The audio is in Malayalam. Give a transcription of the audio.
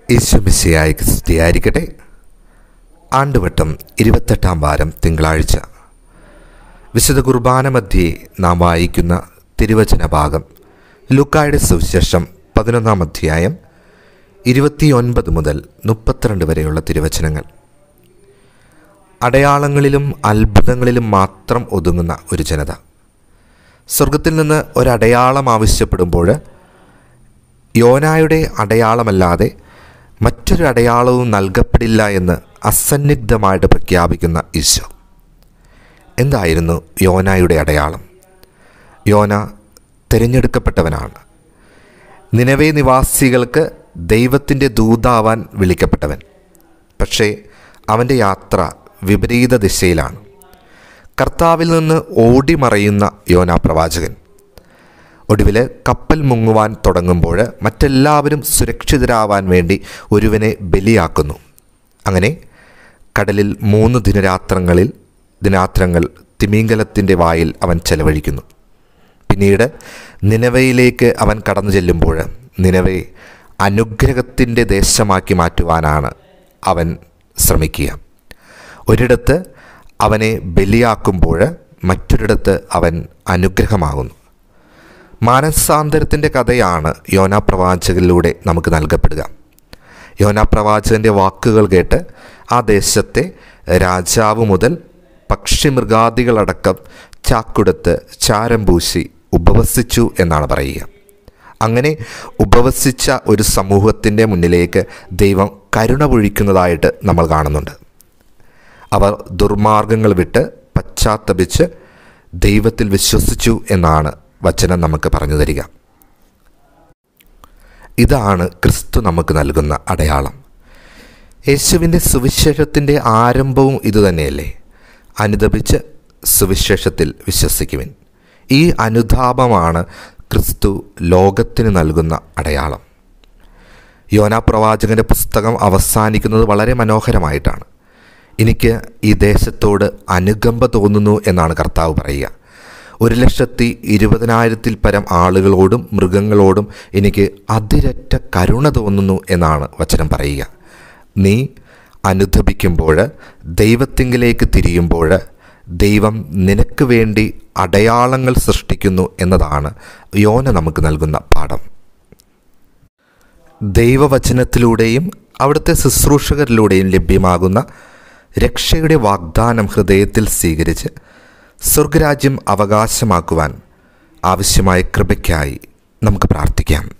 ഈശ്വമിശയായി സ്തുതിയായിരിക്കട്ടെ ആണ്ടുവട്ടം ഇരുപത്തെട്ടാം വാരം തിങ്കളാഴ്ച വിശുദ്ധ കുർബാന മധ്യേ നാം വായിക്കുന്ന തിരുവചന ഭാഗം ലുക്കായുടെ സുവിശേഷം പതിനൊന്നാം അധ്യായം ഇരുപത്തിയൊൻപത് മുതൽ മുപ്പത്തിരണ്ട് വരെയുള്ള തിരുവചനങ്ങൾ അടയാളങ്ങളിലും അത്ഭുതങ്ങളിലും മാത്രം ഒതുങ്ങുന്ന ഒരു ജനത സ്വർഗത്തിൽ നിന്ന് ഒരടയാളം ആവശ്യപ്പെടുമ്പോൾ യോനായുടെ അടയാളമല്ലാതെ മറ്റൊരു അടയാളവും നൽകപ്പെടില്ല എന്ന് അസന്നിഗ്ധമായിട്ട് പ്രഖ്യാപിക്കുന്ന ഈശോ എന്തായിരുന്നു യോനായുടെ അടയാളം യോന തിരഞ്ഞെടുക്കപ്പെട്ടവനാണ് നിലവേ നിവാസികൾക്ക് ദൈവത്തിൻ്റെ ദൂതാവാൻ വിളിക്കപ്പെട്ടവൻ പക്ഷേ അവൻ്റെ യാത്ര വിപരീത ദിശയിലാണ് കർത്താവിൽ നിന്ന് ഓടിമറയുന്ന യോനാ പ്രവാചകൻ ഒടുവിൽ കപ്പൽ മുങ്ങുവാൻ തുടങ്ങുമ്പോൾ മറ്റെല്ലാവരും സുരക്ഷിതരാവാൻ വേണ്ടി ഒരുവനെ ബലിയാക്കുന്നു അങ്ങനെ കടലിൽ മൂന്ന് ദിനരാത്രങ്ങളിൽ ദിനാത്രങ്ങൾ തിമിംഗലത്തിൻ്റെ വായിൽ അവൻ ചെലവഴിക്കുന്നു പിന്നീട് നിലവയിലേക്ക് അവൻ കടന്നു ചെല്ലുമ്പോൾ നിലവെ അനുഗ്രഹത്തിൻ്റെ ദേശമാക്കി മാറ്റുവാനാണ് അവൻ ശ്രമിക്കുക ഒരിടത്ത് അവനെ ബലിയാക്കുമ്പോൾ മറ്റൊരിടത്ത് അവൻ അനുഗ്രഹമാകുന്നു മാനസാന്തരത്തിൻ്റെ കഥയാണ് യോനാ പ്രവാചകനിലൂടെ നമുക്ക് നൽകപ്പെടുക യോനാ പ്രവാചകൻ്റെ വാക്കുകൾ കേട്ട് ആ ദേശത്തെ രാജാവ് മുതൽ പക്ഷിമൃഗാദികളടക്കം ചാക്കുടുത്ത് ചാരം പൂശി ഉപവസിച്ചു എന്നാണ് പറയുക അങ്ങനെ ഉപവസിച്ച ഒരു സമൂഹത്തിൻ്റെ മുന്നിലേക്ക് ദൈവം കരുണ പൊഴിക്കുന്നതായിട്ട് നമ്മൾ കാണുന്നുണ്ട് അവർ ദുർമാർഗങ്ങൾ വിട്ട് പശ്ചാത്തപിച്ച് ദൈവത്തിൽ വിശ്വസിച്ചു എന്നാണ് വചനം നമുക്ക് പറഞ്ഞു തരിക ഇതാണ് ക്രിസ്തു നമുക്ക് നൽകുന്ന അടയാളം യേശുവിൻ്റെ സുവിശേഷത്തിൻ്റെ ആരംഭവും ഇതുതന്നെയല്ലേ അനുദപിച്ച് സുവിശേഷത്തിൽ വിശ്വസിക്കുവിൻ ഈ അനുതാപമാണ് ക്രിസ്തു ലോകത്തിന് നൽകുന്ന അടയാളം യോനാ പ്രവാചകൻ്റെ പുസ്തകം അവസാനിക്കുന്നത് വളരെ മനോഹരമായിട്ടാണ് എനിക്ക് ഈ ദേശത്തോട് അനുകമ്പ തോന്നുന്നു എന്നാണ് കർത്താവ് പറയുക ഒരു ലക്ഷത്തി ഇരുപതിനായിരത്തിൽ പരം ആളുകളോടും മൃഗങ്ങളോടും എനിക്ക് അതിരറ്റ കരുണ തോന്നുന്നു എന്നാണ് വചനം പറയുക നീ അനുദപിക്കുമ്പോൾ ദൈവത്തിങ്കിലേക്ക് തിരിയുമ്പോൾ ദൈവം നിനക്ക് വേണ്ടി അടയാളങ്ങൾ സൃഷ്ടിക്കുന്നു എന്നതാണ് യോന നമുക്ക് നൽകുന്ന പാഠം ദൈവവചനത്തിലൂടെയും അവിടുത്തെ ശുശ്രൂഷകരിലൂടെയും ലഭ്യമാകുന്ന രക്ഷയുടെ വാഗ്ദാനം ഹൃദയത്തിൽ സ്വീകരിച്ച് സ്വർഗരാജ്യം അവകാശമാക്കുവാൻ ആവശ്യമായ കൃപയ്ക്കായി നമുക്ക് പ്രാർത്ഥിക്കാം